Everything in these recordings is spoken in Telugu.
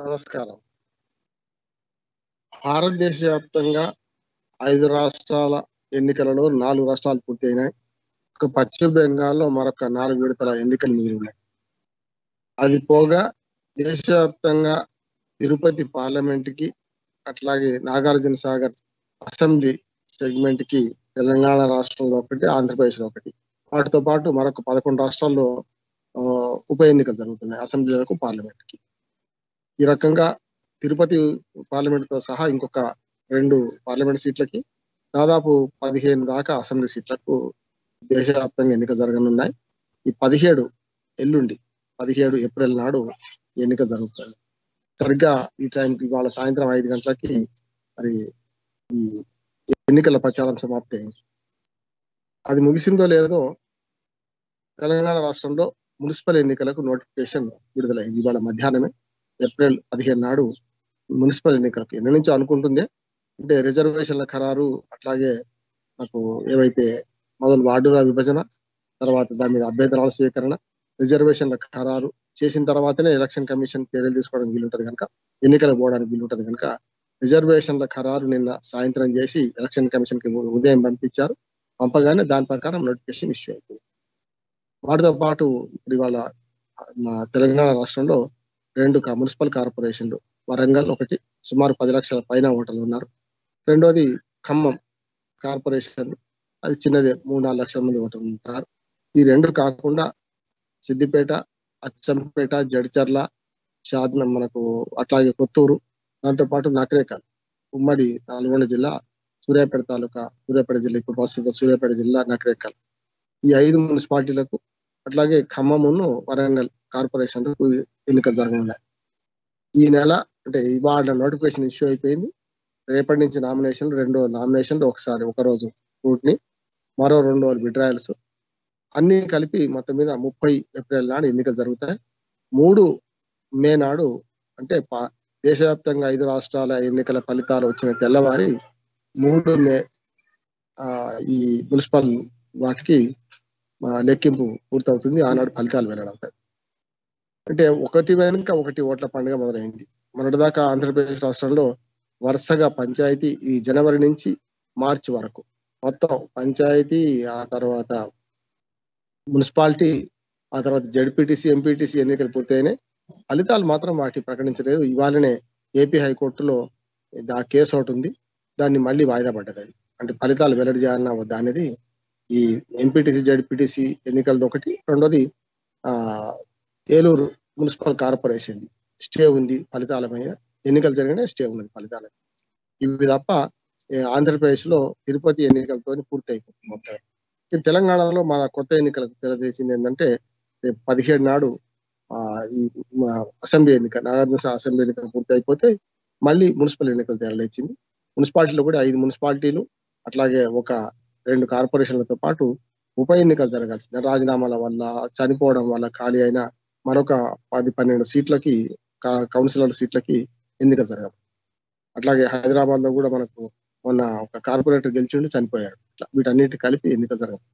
నమస్కారం భారతదేశ వ్యాప్తంగా ఐదు రాష్ట్రాల ఎన్నికలలో నాలుగు రాష్ట్రాలు పూర్తయినాయి ఒక పశ్చిమ బెంగాల్లో మరొక నాలుగు విడతల ఎన్నికలు మిగిలి ఉన్నాయి అది పోగా దేశవ్యాప్తంగా తిరుపతి పార్లమెంట్ కి అట్లాగే నాగార్జున సాగర్ అసెంబ్లీ సెగ్మెంట్ కి తెలంగాణ రాష్ట్రంలో ఒకటి ఆంధ్రప్రదేశ్లో ఒకటి వాటితో పాటు మరొక పదకొండు రాష్ట్రాల్లో ఆ, ఉప ఎన్నికలు జరుగుతున్నాయి అసెంబ్లీలకు పార్లమెంట్ కి ఈ రకంగా తిరుపతి పార్లమెంట్ తో సహా ఇంకొక రెండు పార్లమెంట్ సీట్లకి దాదాపు పదిహేను దాకా అసెంబ్లీ సీట్లకు దేశవ్యాప్తంగా ఎన్నిక జరగనున్నాయి ఈ పదిహేడు ఎల్లుండి పదిహేడు ఏప్రిల్ నాడు ఎన్నిక జరుగుతుంది సరిగ్గా ఈ టైంకి ఇవాళ సాయంత్రం ఐదు గంటలకి మరి ఈ ఎన్నికల ప్రచారం సమాప్తి అయింది అది ముగిసిందో లేదో తెలంగాణ రాష్ట్రంలో మున్సిపల్ ఎన్నికలకు నోటిఫికేషన్ విడుదలైంది ఇవాళ మధ్యాహ్నమే ఏప్రిల్ పదిహేను నాడు మున్సిపల్ ఎన్నికలకు ఎన్ని నుంచి అనుకుంటుంది అంటే రిజర్వేషన్ల ఖరారు అట్లాగే నాకు ఏవైతే మొదలు వార్డుల విభజన తర్వాత దాని మీద అభ్యంతరాల స్వీకరణ రిజర్వేషన్ల ఖరారు చేసిన తర్వాతనే ఎలక్షన్ కమిషన్ చర్యలు తీసుకోవడానికి వీలుంటది కనుక ఎన్నికలకు పోవడానికి వీలుంటది కనుక రిజర్వేషన్ల ఖరారు నిన్న సాయంత్రం చేసి ఎలక్షన్ కమిషన్ కి ఉదయం పంపించారు పంపగానే దాని ప్రకారం నోటిఫికేషన్ ఇష్యూ అయిపోయింది వాటితో పాటు ఇప్పుడు ఇవాళ మా తెలంగాణ రాష్ట్రంలో రెండు కా- మున్సిపల్ కార్పొరేషన్లు వరంగల్ ఒకటి సుమారు పది లక్షల పైన ఓటర్లు ఉన్నారు రెండోది ఖమ్మం కార్పొరేషన్ అది చిన్నదే మూడు నాలుగు లక్షల మంది ఓటర్లు ఉంటారు ఈ రెండు కాకుండా సిద్దిపేట అచ్చంపేట జడ్చర్ల షాద్న మనకు అట్లాగే కొత్తూరు దాంతోపాటు నకరేకల్ ఉమ్మడి నల్గొండ జిల్లా సూర్యాపేట తాలూకా సూర్యాపేట జిల్లా ఇప్పుడు ప్రస్తుత సూర్యాపేట జిల్లా నకరేకల్ ఈ ఐదు మున్సిపాలిటీలకు అట్లాగే ఖమ్మమును వరంగల్ కార్పొరేషన్లకు ఎన్నిక జరగనున్నాయి ఈ నెల అంటే ఇవాళ నోటిఫికేషన్ ఇష్యూ అయిపోయింది రేపటి నుంచి నామినేషన్ రెండో నామినేషన్లు ఒకసారి ఒక రోజు స్క్రూటినీ మరో రెండు రోజులు విడ్రాయల్స్ అన్ని కలిపి మొత్తం మీద ముప్పై ఏప్రిల్ నాడు ఎన్నికలు జరుగుతాయి మూడు మే నాడు అంటే పా- దేశవ్యాప్తంగా ఐదు రాష్ట్రాల ఎన్నికల ఫలితాలు వచ్చిన తెల్లవారి మూడు మే ఆ, ఈ మున్సిపల్ వాటికి ఆ, లెక్కింపు పూర్తవుతుంది ఆనాడు ఫలితాలు వెల్లడవుతాయి అంటే ఒకటి వెనుక ఒకటి ఓట్ల పండుగ మొదలైంది మొన్నటిదాకా ఆంధ్రప్రదేశ్ రాష్ట్రంలో వరుసగా పంచాయతీ ఈ జనవరి నుంచి మార్చి వరకు మొత్తం పంచాయతీ ఆ తర్వాత మున్సిపాలిటీ ఆ తర్వాత జడ్పీటీసీ ఎంపీటీసీ ఎన్నికలు పూర్తయినాయి ఫలితాలు మాత్రం వాటి ప్రకటించలేదు ఇవాళనే ఏపీ హైకోర్టులో ఆ కేసు ఒకటి ఉంది దాన్ని మళ్ళీ వాయిదా పడ్డది అది అంటే ఫలితాలు వెల్లడి చేయాలన్నా వద్దా అనేది ఈ ఎంపీటీసీ జడ్పీటీసీ ఎన్నికలది ఒకటి రెండోది ఆ ఏలూరు మున్సిపల్ కార్పొరేషన్ స్టే ఉంది ఫలితాల మీద ఎన్నికలు జరిగిన స్టే ఉన్నది ఫలితాల మీద. ఇవి తప్ప ఏ, ఆంధ్రప్రదేశ్ లో తిరుపతి ఎన్నికలతో పూర్తి అయిపోతుంది మొత్తం ఈ తెలంగాణలో మన కొత్త ఎన్నికలకు తెలియజేసింది ఏంటంటే రేపు పదిహేడు నాడు ఆ ఈ మా అసెంబ్లీ ఎన్నిక నాగార్జున అసెంబ్లీ ఎన్నిక పూర్తి అయిపోతే మళ్ళీ మున్సిపల్ ఎన్నికలు తెరలేచింది మున్సిపాలిటీలో కూడా ఐదు మున్సిపాలిటీలు అట్లాగే ఒక రెండు కార్పొరేషన్లతో పాటు ఉప ఎన్నికలు జరగాల్సింది రాజీనామాల వల్ల చనిపోవడం వల్ల ఖాళీ అయిన మరొక పది పన్నెండు సీట్లకి కా- కౌన్సిలర్ సీట్లకి ఎన్నికలు జరగాలి అట్లాగే హైదరాబాద్ లో కూడా మనకు మొన్న ఒక కార్పొరేటర్ గెలిచిండు చనిపోయాడు ఇట్లా వీటన్నిటి కలిపి ఎన్నికలు జరగాలి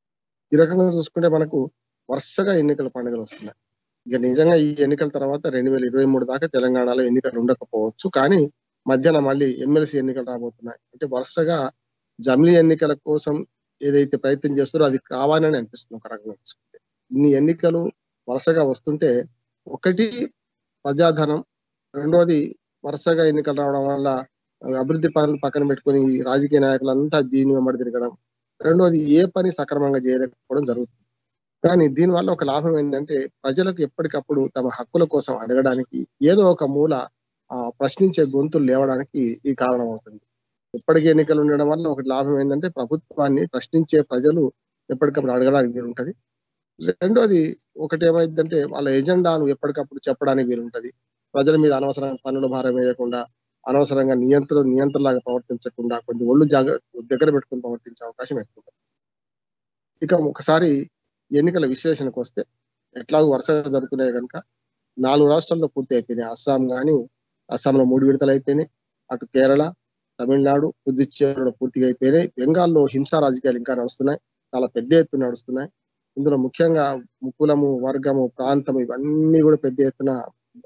ఈ రకంగా చూసుకుంటే మనకు వరుసగా ఎన్నికల పండుగలు వస్తున్నాయి ఇక నిజంగా ఈ ఎన్నికల తర్వాత రెండు వేల ఇరవై మూడు దాకా తెలంగాణలో ఎన్నికలు ఉండకపోవచ్చు కానీ మధ్యాహ్న మళ్ళీ ఎమ్మెల్సీ ఎన్నికలు రాబోతున్నాయి అంటే వరుసగా జమిలీ ఎన్నికల కోసం ఏదైతే ప్రయత్నం చేస్తారో అది కావాలని అనిపిస్తుంది ఒక రకంగా చూసుకుంటే ఇన్ని ఎన్నికలు వరుసగా వస్తుంటే ఒకటి ప్రజాధనం రెండోది వరుసగా ఎన్నికలు రావడం వల్ల అభివృద్ధి పనులు పక్కన పెట్టుకొని ఈ రాజకీయ నాయకులంతా దీని వెంబడి తిరగడం రెండోది ఏ పని సక్రమంగా చేయలేకపోవడం జరుగుతుంది కానీ దీనివల్ల ఒక లాభం ఏంటంటే ప్రజలకు ఎప్పటికప్పుడు తమ హక్కుల కోసం అడగడానికి ఏదో ఒక మూల ఆ, ప్రశ్నించే గొంతులు లేవడానికి ఈ కారణం అవుతుంది ఎప్పటికీ ఎన్నికలు ఉండడం వల్ల ఒకటి లాభం ఏంటంటే ప్రభుత్వాన్ని ప్రశ్నించే ప్రజలు ఎప్పటికప్పుడు అడగడానికి వీలుంటది రెండోది ఒకటి ఏమైందంటే వాళ్ళ ఎజెండాను ఎప్పటికప్పుడు చెప్పడానికి వీలుంటది ప్రజల మీద అనవసరంగా పన్నుల భారం వేయకుండా అనవసరంగా నియంత్రణ నియంత్రణలాగా ప్రవర్తించకుండా కొంచెం ఒళ్ళు జాగ దగ్గర పెట్టుకుని ప్రవర్తించే అవకాశం ఎక్కువ ఉంటుంది. ఇక ఒకసారి ఎన్నికల విశ్లేషణకు వస్తే ఎట్లాగో వరుసగా జరుగుతున్నాయి కనుక నాలుగు రాష్ట్రాల్లో పూర్తి అయిపోయినాయి అస్సాం కానీ అస్సాంలో మూడు విడతలు అయిపోయినాయి అటు కేరళ తమిళనాడు పుదుచ్చేరిలో పూర్తిగా అయిపోయినాయి బెంగాల్లో హింసా రాజకీయాలు ఇంకా నడుస్తున్నాయి చాలా పెద్ద ఎత్తున నడుస్తున్నాయి ఇందులో ముఖ్యంగా కులము వర్గము ప్రాంతం ఇవన్నీ కూడా పెద్ద ఎత్తున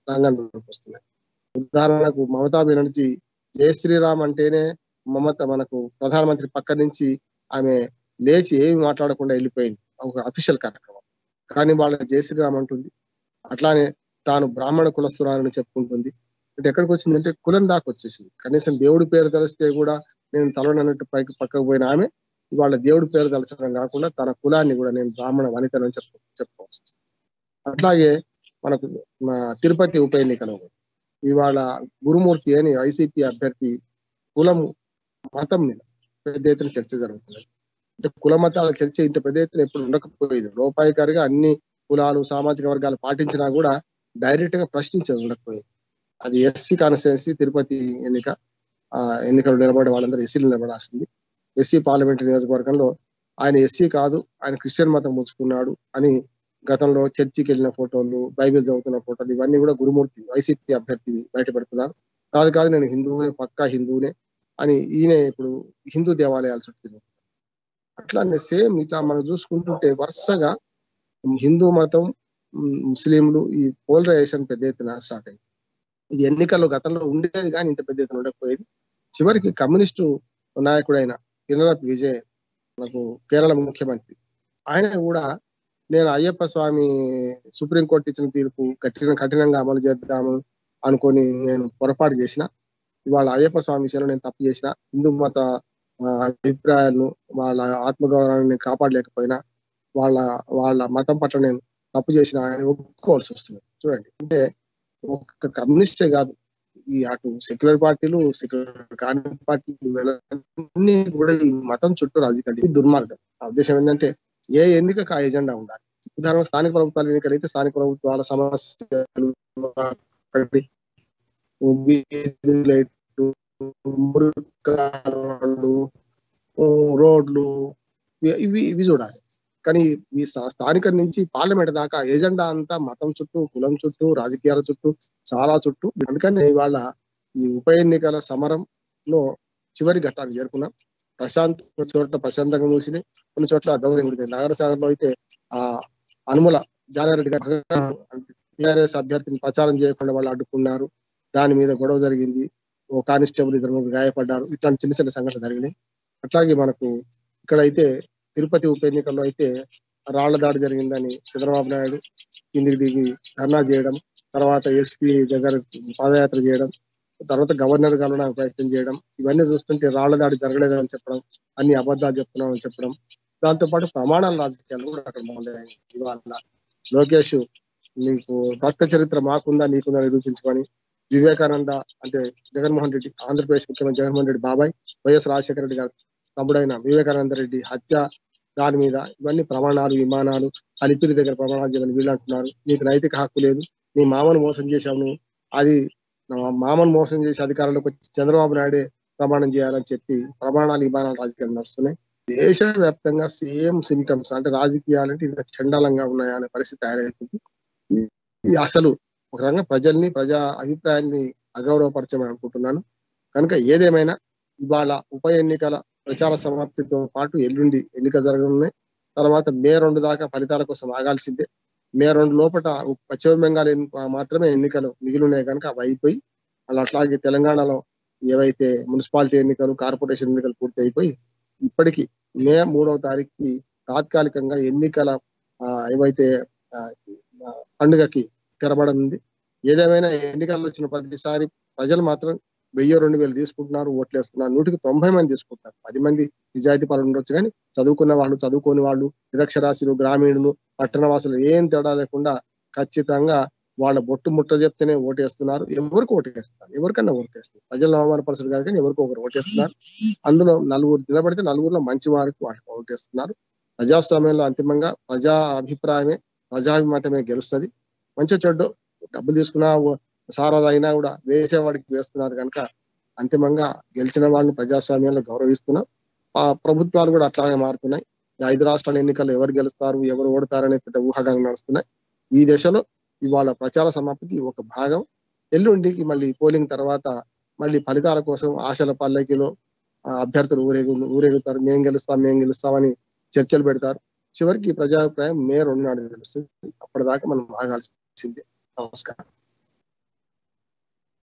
రంగంలోకి వస్తున్నాయి ఉదాహరణకు మమతా బెనర్జీ జై శ్రీరామ్ అంటేనే మమత మనకు ప్రధానమంత్రి పక్క నుంచి ఆమె లేచి ఏమి మాట్లాడకుండా వెళ్ళిపోయింది ఒక అఫీషియల్ కార్యక్రమం కానీ వాళ్ళ జై శ్రీరామ్ అంటుంది అట్లానే తాను బ్రాహ్మణ కులస్తురాలని చెప్పుకుంటుంది అంటే ఎక్కడికి వచ్చిందంటే కులం దాకా వచ్చేసింది కనీసం దేవుడి పేరు తెలిస్తే కూడా నేను తలనన్నట్టు పైకి పక్కకు పోయిన ఆమె ఇవాళ దేవుడి పేరు తలచడం కాకుండా తన కులాన్ని కూడా నేను బ్రాహ్మణ వనితనని చెప్పు చెప్పుకోవచ్చు అట్లాగే మనకు మా తిరుపతి ఉప ఎన్నికలో ఇవాళ గురుమూర్తి అని వైసీపీ అభ్యర్థి కులం మతం మీద పెద్ద ఎత్తున చర్చ జరుగుతుంది అంటే కుల మతాల చర్చ ఇంత పెద్ద ఎత్తున ఎప్పుడు ఉండకపోయేది లోపాయికారిగా అన్ని కులాలు సామాజిక వర్గాలు పాటించినా కూడా డైరెక్ట్ గా ప్రశ్నించేది ఉండకపోయేది అది ఎస్సీ కాన్స్టిట్యున్సీ తిరుపతి ఎన్నిక ఆ ఎన్నికలు నిలబడే వాళ్ళందరూ ఎస్సీలు నిలబడాల్సింది ఎస్సీ పార్లమెంట్ నియోజకవర్గంలో ఆయన ఎస్సీ కాదు ఆయన క్రిస్టియన్ మతం ముచ్చుకున్నాడు అని గతంలో చర్చికి వెళ్ళిన ఫోటోలు బైబిల్ చదువుతున్న ఫోటోలు ఇవన్నీ కూడా గురుమూర్తి వైసీపీ అభ్యర్థి బయటపెడుతున్నారు కాదు కాదు నేను హిందువునే పక్కా హిందువునే అని ఈయన ఇప్పుడు హిందూ దేవాలయాలు చుట్టూ అట్లానే సేమ్ ఇట్లా మనం చూసుకుంటుంటే వరుసగా హిందూ మతం ముస్లింలు ఈ పోలరైజేషన్ పెద్ద ఎత్తున స్టార్ట్ అయింది ఇది ఎన్నికల్లో గతంలో ఉండేది కానీ ఇంత పెద్ద ఎత్తున ఉండకపోయేది చివరికి కమ్యూనిస్టు నాయకుడైన పినరపి విజయ్ మనకు కేరళ ముఖ్యమంత్రి ఆయన కూడా నేను అయ్యప్ప స్వామి సుప్రీంకోర్టు ఇచ్చిన తీర్పు కఠిన కఠినంగా అమలు చేద్దాము అనుకొని నేను పొరపాటు చేసిన ఇవాళ అయ్యప్ప స్వామి విషయంలో నేను తప్పు చేసిన హిందూ మత అభిప్రాయాలను వాళ్ళ ఆత్మగౌరవాన్ని కాపాడలేకపోయినా వాళ్ళ వాళ్ళ మతం పట్ల నేను తప్పు చేసిన ఆయన ఒప్పుకోవాల్సి వస్తుంది చూడండి అంటే ఒక కమ్యూనిస్టే కాదు ఈ అటు సెక్యులర్ పార్టీలు సెక్యులర్ కాని పార్టీలు అన్ని కూడా ఈ మతం చుట్టూ రాజకీయాలు దుర్మార్గం ఆ ఉద్దేశం ఏంటంటే ఏ ఎన్నికకు ఆ ఎజెండా ఉండాలి ఉదాహరణ స్థానిక ప్రభుత్వాలు ఎన్నికలు అయితే స్థానిక ప్రభుత్వాల సమస్యలు మురుకాలు రోడ్లు ఇవి ఇవి చూడాలి కానీ ఈ స్థానిక నుంచి పార్లమెంట్ దాకా ఎజెండా అంతా మతం చుట్టూ కులం చుట్టూ రాజకీయాల చుట్టూ చాలా చుట్టూ అందుకని ఇవాళ ఈ ఉప ఎన్నికల సమరంలో చివరి ఘట్టానికి చేరుకున్నాం ప్రశాంత్ చోట్ల ప్రశాంతంగా మూసిని కొన్ని చోట్ల దౌర్యం ఉంటుంది నగర సాగర్లో అయితే ఆ అనుమల జానారెడ్డి గారు టీఆర్ఎస్ అభ్యర్థిని ప్రచారం చేయకుండా వాళ్ళు అడ్డుకున్నారు దాని మీద గొడవ జరిగింది ఓ కానిస్టేబుల్ ఇద్దరు గాయపడ్డారు ఇట్లాంటి చిన్న చిన్న సంఘటనలు జరిగినాయి అట్లాగే మనకు ఇక్కడైతే తిరుపతి ఉప ఎన్నికల్లో అయితే రాళ్ల దాడి జరిగిందని చంద్రబాబు నాయుడు కిందికి దిగి ధర్నా చేయడం తర్వాత ఎస్పీ దగ్గర పాదయాత్ర చేయడం తర్వాత గవర్నర్ కలవడానికి ప్రయత్నం చేయడం ఇవన్నీ చూస్తుంటే రాళ్ల దాడి జరగలేదని చెప్పడం అన్ని అబద్ధాలు చెప్తున్నామని చెప్పడం దాంతోపాటు ప్రమాణాల రాజకీయాలు కూడా అక్కడ మొదలయ్యాయి ఇవాళ లోకేష్ నీకు భక్త చరిత్ర మాకుందా నీకుందా నిరూపించుకొని వివేకానంద అంటే జగన్మోహన్ రెడ్డి ఆంధ్రప్రదేశ్ ముఖ్యమంత్రి జగన్మోహన్ రెడ్డి బాబాయ్ వైఎస్ రాజశేఖర రెడ్డి గారు తమ్ముడైన వివేకానంద రెడ్డి హత్య దాని మీద ఇవన్నీ ప్రమాణాలు విమానాలు అలిపిరి దగ్గర ప్రమాణాలు చేయమని వీళ్ళు అంటున్నారు నీకు నైతిక హక్కు లేదు నీ మామను మోసం చేశావు నువ్వు అది మామను మోసం చేసి అధికారంలోకి వచ్చి చంద్రబాబు నాయుడే ప్రమాణం చేయాలని చెప్పి ప్రమాణాలు విమానాలు రాజకీయాలు నడుస్తున్నాయి దేశవ్యాప్తంగా సేమ్ సిమ్టమ్స్ అంటే రాజకీయాలంటే ఇంత చండాలంగా ఉన్నాయా అనే పరిస్థితి తయారైంది ఇది అసలు ఒక రకంగా ప్రజల్ని ప్రజా అభిప్రాయాన్ని అగౌరవపరచమని అనుకుంటున్నాను కనుక ఏదేమైనా ఇవాళ ఉప ఎన్నికల ప్రచార సమాప్తితో పాటు ఎల్లుండి ఎన్నిక జరగనున్నాయి తర్వాత మే రెండు దాకా ఫలితాల కోసం ఆగాల్సిందే మే రెండు లోపల పశ్చిమ బెంగాల్ మాత్రమే ఎన్నికలు మిగిలి ఉన్నాయి కనుక అవి అయిపోయి అలా అట్లాగే తెలంగాణలో ఏవైతే మున్సిపాలిటీ ఎన్నికలు కార్పొరేషన్ ఎన్నికలు పూర్తి అయిపోయి ఇప్పటికీ మే మూడవ తారీఖుకి తాత్కాలికంగా ఎన్నికల ఏవైతే పండుగకి తెరబడనుంది ఏదేమైనా ఎన్నికల్లో వచ్చిన ప్రతిసారి ప్రజలు మాత్రం వెయ్యి రెండు వేలు తీసుకుంటున్నారు ఓట్లు వేస్తున్నారు నూటికి తొంభై మంది తీసుకుంటారు పది మంది నిజాయితీ పనులు ఉండొచ్చు కానీ చదువుకున్న వాళ్ళు చదువుకోని వాళ్ళు నిరక్షరాస్యులు గ్రామీణులు పట్టణవాసులు ఏం తేడా లేకుండా ఖచ్చితంగా వాళ్ళ బొట్టు ముట్ట చెప్తేనే ఓటేస్తున్నారు ఎవరికి ఓటేస్తున్నారు ఎవరికన్నా ఓటేస్తున్నారు ప్రజలు అవమానపరచడు కాదు కానీ ఎవరికి ఒకరు ఓటేస్తున్నారు అందులో నలుగురు నిలబడితే నలుగురులో మంచి వారికి వాళ్ళకి ఓటేస్తున్నారు ప్రజాస్వామ్యంలో అంతిమంగా ప్రజా అభిప్రాయమే ప్రజాభిమతమే గెలుస్తుంది మంచి చెడ్డు డబ్బులు తీసుకున్నా సారాది అయినా కూడా వేసేవాడికి వేస్తున్నారు కనుక అంతిమంగా గెలిచిన వాళ్ళని ప్రజాస్వామ్యంలో గౌరవిస్తున్నాం ఆ ప్రభుత్వాలు కూడా అట్లాగే మారుతున్నాయి ఐదు రాష్ట్రాల ఎన్నికల్లో ఎవరు గెలుస్తారు ఎవరు ఓడతారనే పెద్ద ఊహాగానం నడుస్తున్నాయి ఈ దశలో ఇవాళ ప్రచార సమాప్తి ఒక భాగం ఎల్లుండికి మళ్ళీ పోలింగ్ తర్వాత మళ్ళీ ఫలితాల కోసం ఆశల పల్లకిలో అభ్యర్థులు ఊరేగు ఊరేగుతారు మేం గెలుస్తాం మేం గెలుస్తామని చర్చలు పెడతారు చివరికి ప్రజాభిప్రాయం మే రెండు నాడు తెలుస్తుంది అప్పటిదాకా మనం ఆగాల్సిందే నమస్కారం